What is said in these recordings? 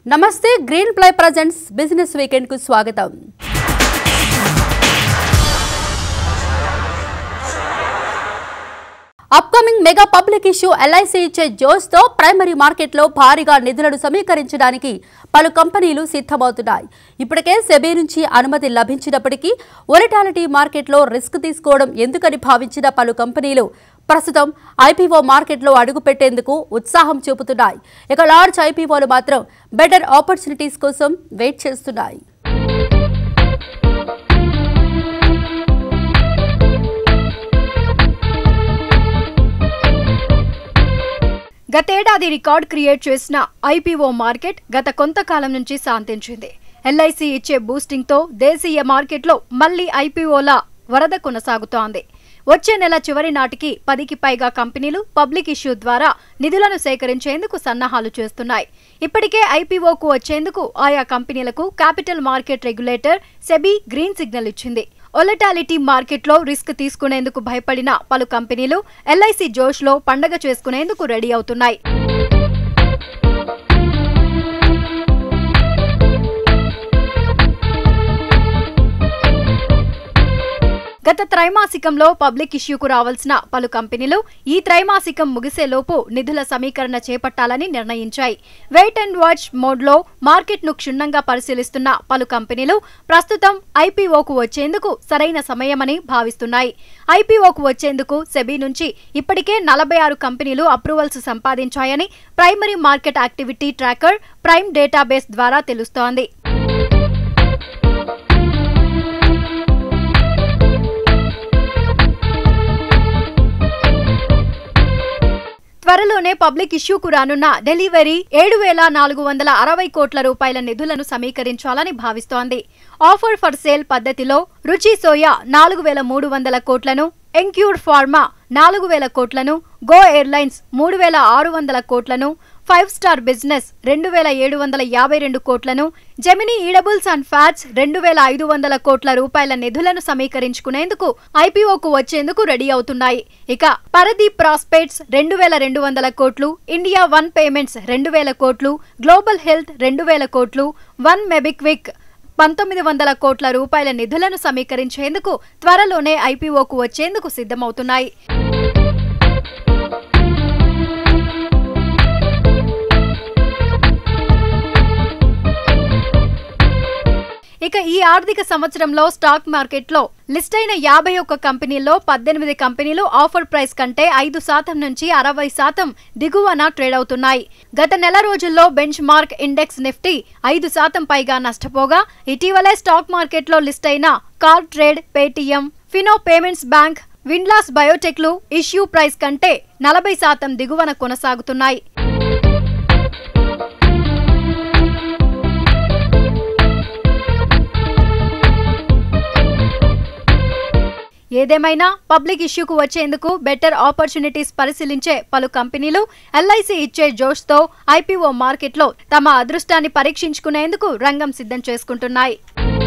నమస్తే Greenply presents business weekend కు స్వాగతం upcoming mega public issue LIC ఇచ్చే జోష్తో ప్రైమరీ మార్కెట్లో భారీగా నిధులను సమీకరించడానికి పలు కంపెనీలు సిద్ధమవుతున్నాయి ఇప్పటికే సెబీ నుంచి అనుమతి లభించినప్పటికీ ఒలిటాలిటీ మార్కెట్లో రిస్క్ తీసుకోవడం ఎందుకని భావించిన పలు కంపెనీలు ప్రస్తుతం ఐపీఓ మార్కెట్లో అడుగుపెట్టేందుకు ఉత్సాహం చూపుతున్నాయి ఇక లార్జ్ ఐపీఓలు మాత్రం బెటర్ ఆపర్చునిటీస్ కోసం వెయిట్ చేస్తున్నాయి గతేడాది రికార్డ్ క్రియేట్ చేసిన ఐపీఓ మార్కెట్ గత కొంతకాలం నుంచి శాంతించింది ఎల్ఐసి ఇచ్చే బూస్టింగ్ తో దేశీయ మార్కెట్లో మళ్లీ ఐపీఓల వరద కొనసాగుతోంది వచ్చే నెల చివరి నాటికి పదికి పైగా కంపెనీలు పబ్లిక్ ఇష్యూ ద్వారా నిధులను సేకరించేందుకు సన్నాహాలు చేస్తున్నాయి ఇప్పటికే ఐపీఓకు వచ్చేందుకు ఆయా కంపెనీలకు capital market regulator SEBI green signal ఇచ్చింది ఒలటాలిటీ మార్కెట్లో రిస్క్ తీసుకునేందుకు భయపడిన పలు కంపెనీలు ఎల్ఐసి జోష్లో పండగ చేసుకునేందుకు రెడీ అవుతున్నాయి గత త్రైమాసికంలో పబ్లిక్ ఇష్యూకు రావాల్సిన పలు కంపెనీలు ఈ త్రైమాసికం ముగిసేలోపు నిధుల సమీకరణ చేపట్టాలని నిర్ణయించాయి వెయిట్ అండ్ వాచ్ మోడ్లో మార్కెట్ను క్షుణ్ణంగా పరిశీలిస్తున్న పలు కంపెనీలు ప్రస్తుతం ఐపీఓకు వచ్చేందుకు సరైన సమయమని భావిస్తున్నాయి ఐపీఓకు వచ్చేందుకు సెబీ నుంచి ఇప్పటికే నలభై ఆరు కంపెనీలు అప్రూవల్స్ సంపాదించాయని primary market activity tracker Prime Database ద్వారా తెలుస్తోంది త్వరలోనే పబ్లిక్ ఇష్యూకు రానున్న డెలివరీ ఏడు వేల నాలుగు వందల అరవై కోట్ల రూపాయల నిధులను సమీకరించాలని భావిస్తోంది ఆఫర్ ఫర్ సేల్ పద్ధతిలో రుచి సోయా నాలుగు వేల మూడు వందల కోట్లను ఎంక్యూర్డ్ ఫార్మా నాలుగు వేల కోట్లను గో ఎయిర్లైన్స్ మూడు వేల ఆరు వందల కోట్లను ఫైవ్ స్టార్ బిజినెస్ రెండు వేల ఏడు వందల యాభై రెండు కోట్లను జెమినీ ఈడబుల్స్ అండ్ ఫ్యాట్స్ రెండు వేల ఐదు వందల కోట్ల రూపాయల నిధులను సమీకరించుకునేందుకు ఐపీఓకు వచ్చేందుకు రెడీ అవుతున్నాయి ఇక పరదీప్ ప్రాస్పెక్ట్స్ రెండు వేల రెండు వందల కోట్లు ఇండియా వన్ పేమెంట్స్ రెండు వేల కోట్లు గ్లోబల్ హెల్త్ రెండు వేల కోట్లు వన్ మెబిక్విక్ పంతొమ్మిది వందల కోట్ల రూపాయల నిధులను సమీకరించేందుకు త్వరలోనే ఐపీఓకు వచ్చేందుకు సిద్ధమవుతున్నాయి ఇక ఈ ఆర్థిక సంవత్సరంలో స్టాక్ మార్కెట్లో లిస్ట్ అయిన యాభై ఒక్క కంపెనీల్లో పద్దెనిమిది కంపెనీలు ఆఫర్ ప్రైస్ కంటే ఐదు శాతం నుంచి అరవై శాతం దిగువన ట్రేడ్ అవుతున్నాయి గత నెల రోజుల్లో బెంచ్ మార్క్ ఇండెక్స్ నిఫ్టీ ఐదు శాతం పైగా నష్టపోగా ఇటీవలే స్టాక్ మార్కెట్లో లిస్ట్ అయిన CarTrade Paytm Fino Payments Bank Windlas బయోటెక్లు ఇష్యూ ప్రైస్ కంటే నలభై శాతం దిగువన కొనసాగుతున్నాయి ఏదేమైనా పబ్లిక్ ఇష్యూకు వచ్చేందుకు బెటర్ ఆపర్చునిటీస్ పరిశీలించే పలు కంపెనీలు ఎల్ఐసి ఇచ్చే జోష్తో ఐపీఓ మార్కెట్లో తమ అదృష్టాన్ని పరీక్షించుకునేందుకు రంగం సిద్ధం చేసుకుంటున్నాయి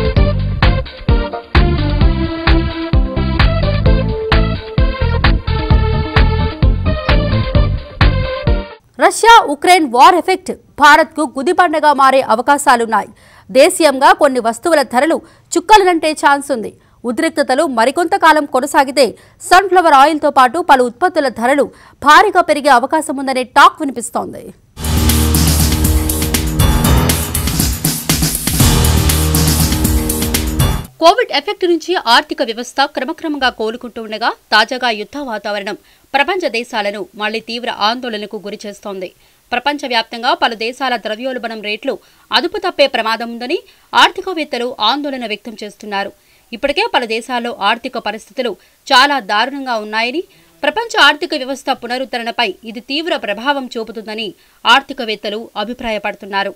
రష్యా ఉక్రెయిన్ వార్ ఎఫెక్ట్ భారత్కు గుదిబండగా మారే అవకాశాలున్నాయి దేశీయంగా కొన్ని వస్తువుల ధరలు చుక్కలనంటే ఛాన్స్ ఉంది ఉద్రిక్తతలు మరికొంతకాలం కొనసాగితే సన్ఫ్లవర్ ఆయిల్తో పాటు పలు ఉత్పత్తుల ధరలు భారీగా పెరిగే అవకాశం ఉందనే టాక్ వినిపిస్తోంది కోవిడ్ ఎఫెక్ట్ నుంచి ఆర్థిక వ్యవస్థ క్రమక్రమంగా కోలుకుంటూ ఉండగా తాజాగా యుద్ధ వాతావరణం ప్రపంచ దేశాలను మళ్లీ తీవ్ర ఆందోళనకు గురిచేస్తోంది ప్రపంచవ్యాప్తంగా పలు దేశాల ద్రవ్యోల్బణం రేట్లు అదుపు తప్పే ప్రమాదం ఉందని ఆర్థికవేత్తలు ఆందోళన వ్యక్తం చేస్తున్నారు ఇప్పటికే పలు దేశాల్లో ఆర్థిక పరిస్థితులు చాలా దారుణంగా ఉన్నాయని ప్రపంచ ఆర్థిక వ్యవస్థ పునరుద్ధరణపై ఇది తీవ్ర ప్రభావం చూపుతుందని ఆర్థికవేత్తలు అభిప్రాయపడుతున్నారు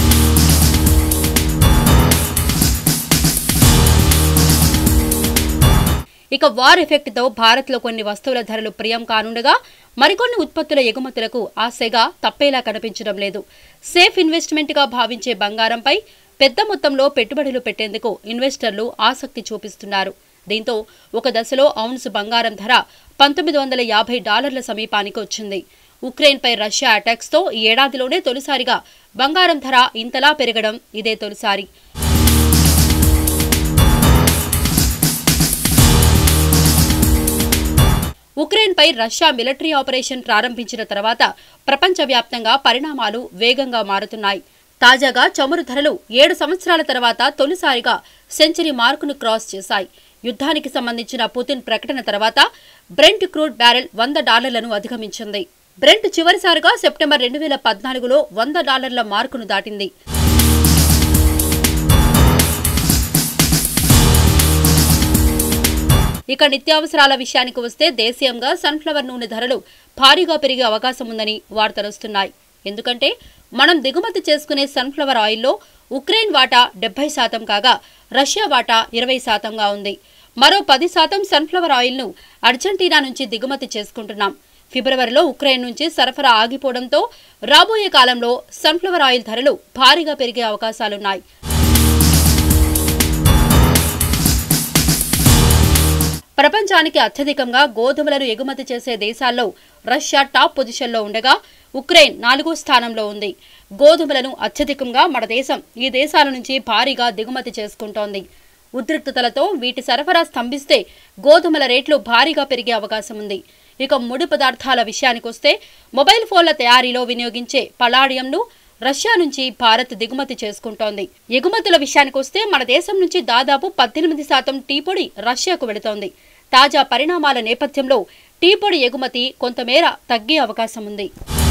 ఇక వార్ ఎఫెక్ట్ తో భారత్ లో కొన్ని వస్తువుల ధరలు ప్రియం కానుండగా మరికొన్ని ఉత్పత్తుల ఎగుమతులకు ఆ సెగ తప్పేలా కనిపించడం లేదు సేఫ్ ఇన్వెస్ట్మెంట్ గా భావించే బంగారంపై పెద్ద మొత్తంలో పెట్టుబడులు పెట్టేందుకు ఇన్వెస్టర్లు ఆసక్తి చూపిస్తున్నారు దీంతో ఒక దశలో ఔన్స్ బంగారం ధర పంతొమ్మిది వందల యాభై డాలర్ల సమీపానికి వచ్చింది ఉక్రెయిన్పై రష్యా అటాక్స్తో ఈ ఏడాదిలోనే తొలిసారిగా బంగారం ధర ఇంతలా పెరగడం ఇదే తొలిసారి ఉక్రెయిన్పై రష్యా మిలిటరీ ఆపరేషన్ ప్రారంభించిన తర్వాత ప్రపంచవ్యాప్తంగా పరిణామాలు వేగంగా మారుతున్నాయి తాజాగా చమురు ధరలు ఏడు సంవత్సరాల తర్వాత తొలిసారిగా సెంచరీ మార్కును క్రాస్ చేశాయి యుద్ధానికి సంబంధించిన పుతిన్ ప్రకటన తర్వాత బ్రెంట్ క్రూడ్ బ్యారెల్ వంద డాలర్లను అధిగమించింది బ్రెంట్ చివరిసారిగా సెప్టెంబర్ రెండు వేల పద్నాలుగులో వంద డాలర్ల మార్కును దాటింది ఇక నిత్యావసరాల విషయానికి వస్తే దేశీయంగా సన్ఫ్లవర్ నూనె ధరలు భారీగా పెరిగే అవకాశం ఉందని వార్తలొస్తున్నాయి ఎందుకంటే మనం దిగుమతి చేసుకునే సన్ఫ్లవర్ ఆయిల్లో ఉక్రెయిన్ వాటా డెబ్బై శాతం కాగా రష్యా వాటా ఇరవై శాతంగా ఉంది మరో పది శాతం సన్ఫ్లవర్ ఆయిల్ను అర్జెంటీనా నుంచి దిగుమతి చేసుకుంటున్నాం ఫిబ్రవరిలో ఉక్రెయిన్ నుంచి సరఫరా ఆగిపోవడంతో రాబోయే కాలంలో సన్ఫ్లవర్ ఆయిల్ ధరలు భారీగా పెరిగే అవకాశాలున్నాయి ప్రపంచానికి అత్యధికంగా గోధుమలను ఎగుమతి చేసే దేశాల్లో రష్యా టాప్ పొజిషన్లో ఉండగా ఉక్రెయిన్ నాలుగో స్థానంలో ఉంది గోధుమలను అత్యధికంగా మన దేశం ఈ దేశాల నుంచి భారీగా దిగుమతి చేసుకుంటోంది ఉద్రిక్తతలతో వీటి సరఫరా స్తంభిస్తే గోధుమల రేట్లు భారీగా పెరిగే అవకాశం ఉంది ఇక ముడి పదార్థాల విషయానికొస్తే మొబైల్ ఫోన్ల తయారీలో వినియోగించే పలాడియంను రష్యా నుంచి భారత్ దిగుమతి చేసుకుంటోంది ఎగుమతుల విషయానికొస్తే మన దేశం నుంచి దాదాపు పద్దెనిమిది శాతం టీ పొడి రష్యాకు వెళుతోంది తాజా పరిణామాల నేపథ్యంలో టీ పొడి ఎగుమతి కొంతమేర తగ్గే అవకాశం ఉంది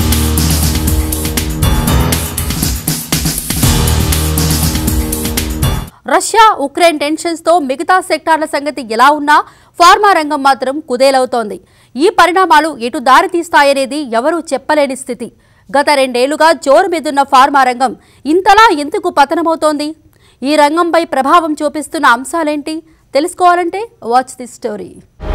రష్యా ఉక్రెయిన్ టెన్షన్స్ తో మిగతా సెక్టార్ల సంగతి ఎలా ఉన్నా ఫార్మా రంగం మాత్రం కుదేలవుతోంది ఈ పరిణామాలు ఎటు దారి తీస్తాయనేది ఎవరూ చెప్పలేని స్థితి గత రెండేళ్లుగా జోరు మీదున్న ఫార్మా రంగం ఇంతలా ఎందుకు పతనమవుతోంది ఈ రంగంపై ప్రభావం చూపిస్తున్న అంశాలేంటి తెలుసుకోవాలంటే watch the story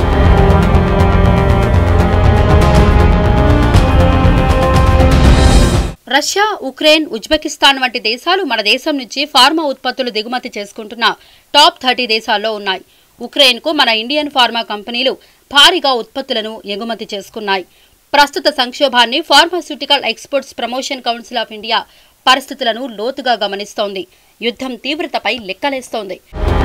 Russia Ukraine Uzbekistan వంటి దేశాలు మన దేశం నుంచి ఫార్మా ఉత్పత్తులు దిగుమతి చేసుకుంటున్న టాప్ థర్టీ దేశాల్లో ఉన్నాయి ఉక్రెయిన్కు మన ఇండియన్ ఫార్మా కంపెనీలు భారీగా ఉత్పత్తులను ఎగుమతి చేసుకున్నాయి ప్రస్తుత సంక్షోభాన్ని pharmaceutical exports promotion council of India పరిస్థితులను లోతుగా గమనిస్తోంది యుద్ధం తీవ్రతపై లెక్కలేస్తోంది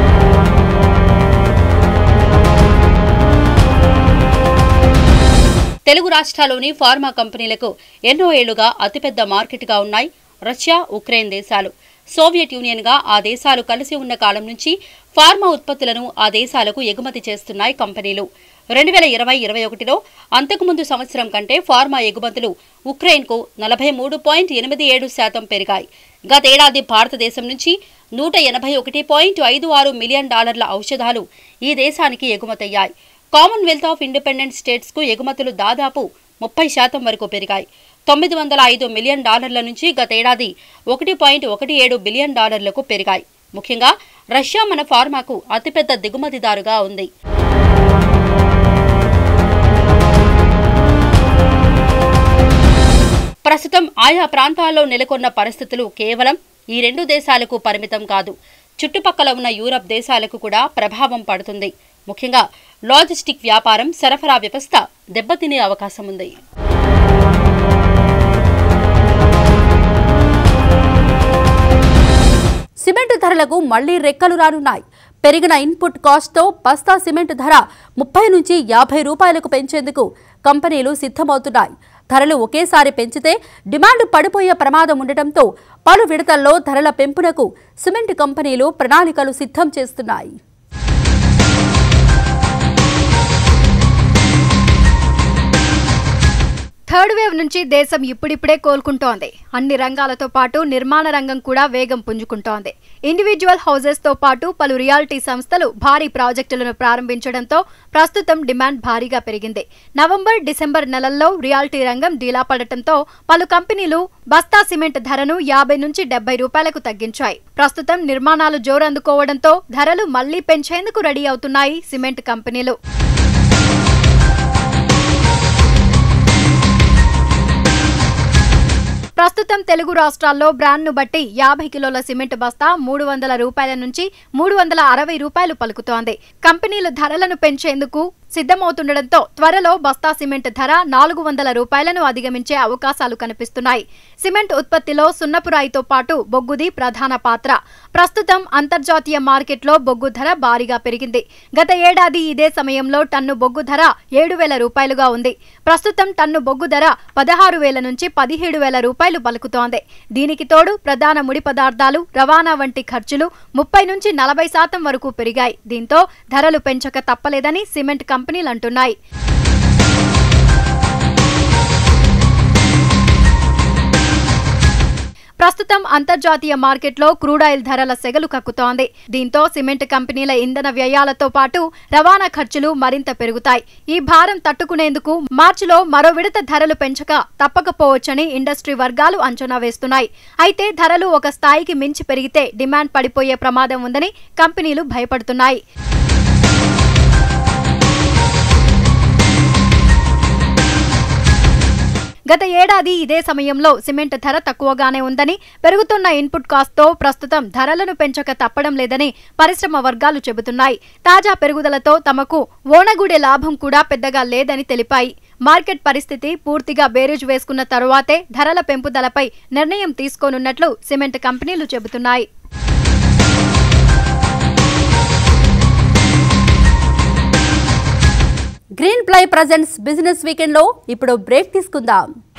తెలుగు రాష్ట్రాల్లోని ఫార్మా కంపెనీలకు ఎన్నో ఏళ్లుగా అతిపెద్ద మార్కెట్గా ఉన్నాయి రష్యా ఉక్రెయిన్ దేశాలు సోవియట్ యూనియన్గా ఆ దేశాలు కలిసి ఉన్న కాలం నుంచి ఫార్మా ఉత్పత్తులను ఆ దేశాలకు ఎగుమతి చేస్తున్నాయి కంపెనీలు రెండు వేల ఇరవై ఇరవై ఒకటిలో అంతకుముందు సంవత్సరం కంటే ఫార్మా ఎగుమతులు ఉక్రెయిన్కు నలభై మూడు పాయింట్ ఎనిమిది ఏడు శాతం పెరిగాయి గతేడాది భారతదేశం నుంచి నూట ఎనభై ఒకటి పాయింట్ ఐదు ఆరు మిలియన్ డాలర్ల ఔషధాలు ఈ దేశానికి ఎగుమతయ్యాయి కామన్వెల్త్ ఆఫ్ ఇండిపెండెంట్ స్టేట్స్కు ఎగుమతులు దాదాపు ముప్పై శాతం వరకు పెరిగాయి తొమ్మిది వందల ఐదు మిలియన్ డాలర్ల నుంచి గతేడాది ఒకటి పాయింట్ ఒకటి ఏడు బిలియన్ డాలర్లకు పెరిగాయి ముఖ్యంగా రష్యా మన ఫార్మాకు అతిపెద్ద దిగుమతిదారుగా ఉంది ప్రస్తుతం ఆయా ప్రాంతాల్లో నెలకొన్న పరిస్థితులు కేవలం ఈ రెండు దేశాలకు పరిమితం కాదు చుట్టుపక్కల ఉన్న యూరప్ దేశాలకు కూడా ప్రభావం పడుతుంది ముఖ్యంగా లాజిస్టిక్ వ్యాపారం సరఫరా వ్యవస్థ దెబ్బతినే అవకాశం ఉంది సిమెంట్ ధరలకు మళ్లీ రెక్కలు రానున్నాయి పెరిగిన ఇన్పుట్ కాస్ట్తో బస్తా సిమెంట్ ధర ముప్పై నుంచి యాభై రూపాయలకు పెంచేందుకు కంపెనీలు సిద్ధమవుతున్నాయి ధరలు ఒకేసారి పెంచితే డిమాండ్ పడిపోయే ప్రమాదం ఉండటంతో పలు విడతల్లో ధరల పెంపునకు సిమెంట్ కంపెనీలు ప్రణాళికలు సిద్ధం చేస్తున్నాయి థర్డ్ వేవ్ నుంచి దేశం ఇప్పుడిప్పుడే కోలుకుంటోంది అన్ని రంగాలతో పాటు నిర్మాణ రంగం కూడా వేగం పుంజుకుంటోంది ఇండివిజువల్ హౌసెస్ తో పాటు పలు రియాలిటీ సంస్థలు భారీ ప్రాజెక్టులను ప్రారంభించడంతో ప్రస్తుతం డిమాండ్ భారీగా పెరిగింది నవంబర్ డిసెంబర్ నెలల్లో రియాలిటీ రంగం డీలా పడటంతో పలు కంపెనీలు బస్తా సిమెంట్ ధరను యాభై నుంచి డెబ్బై రూపాయలకు తగ్గించాయి ప్రస్తుతం నిర్మాణాలు జోరందుకోవడంతో ధరలు మళ్లీ పెంచేందుకు రెడీ అవుతున్నాయి సిమెంట్ కంపెనీలు ప్రస్తుతం తెలుగు రాష్ట్రాల్లో బ్రాండ్ను బట్టి యాభై కిలోల సిమెంట్ బస్తా మూడు వందల రూపాయల నుంచి మూడు వందల అరవై రూపాయలు పలుకుతోంది కంపెనీలు ధరలను పెంచేందుకు సిద్ధమవుతుండటంతో త్వరలో బస్తా సిమెంట్ ధర నాలుగు వందల రూపాయలను అధిగమించే అవకాశాలు కనిపిస్తున్నాయి సిమెంట్ ఉత్పత్తిలో సున్నపురాయితో పాటు బొగ్గుది ప్రధాన పాత్ర ప్రస్తుతం అంతర్జాతీయ మార్కెట్లో బొగ్గు ధర భారీగా పెరిగింది గత ఏడాది ఇదే సమయంలో టన్ను బొగ్గు ధర ఏడు వేల రూపాయలుగా ఉంది ప్రస్తుతం టన్ను బొగ్గు ధర పదహారు వేల నుంచి పదిహేడు వేల రూపాయలు పలుకుతోంది దీనికి తోడు ప్రధాన ముడి పదార్థాలు రవాణా వంటి ఖర్చులు ముప్పై నుంచి నలభై శాతం వరకు పెరిగాయి దీంతో ధరలు పెంచక తప్పలేదని సిమెంట్ కంపెనీలు అంటున్నాయి ప్రస్తుతం అంతర్జాతీయ మార్కెట్లో క్రూడాయిల్ ధరల సెగలు కక్కుతోంది దీంతో సిమెంట్ కంపెనీల ఇంధన వ్యయాలతో పాటు రవాణా ఖర్చులు మరింత పెరుగుతాయి ఈ భారం తట్టుకునేందుకు మార్చిలో మరో విడత ధరలు పెంచక తప్పకపోవచ్చని ఇండస్ట్రీ వర్గాలు అంచనా వేస్తున్నాయి అయితే ధరలు ఒక స్థాయికి మించి పెరిగితే డిమాండ్ పడిపోయే ప్రమాదం ఉందని కంపెనీలు భయపడుతున్నాయి గత ఏడాది ఇదే సమయంలో సిమెంట్ ధర తక్కువగానే ఉందని పెరుగుతున్న ఇన్పుట్ కాస్ట్తో ప్రస్తుతం ధరలను పెంచక తప్పడం లేదని పరిశ్రమ వర్గాలు చెబుతున్నాయి తాజా పెరుగుదలతో తమకు ఓనగూడే లాభం కూడా పెద్దగా లేదని తెలిపాయి మార్కెట్ పరిస్థితి పూర్తిగా బేరీజు వేసుకున్న తరువాతే ధరల పెంపుదలపై నిర్ణయం తీసుకోనున్నట్లు సిమెంట్ కంపెనీలు చెబుతున్నాయి గ్రీన్ ప్లై ప్రజెంట్స్ బిజినెస్ వీకెండ్లో ఇప్పుడు బ్రేక్ తీసుకుందాం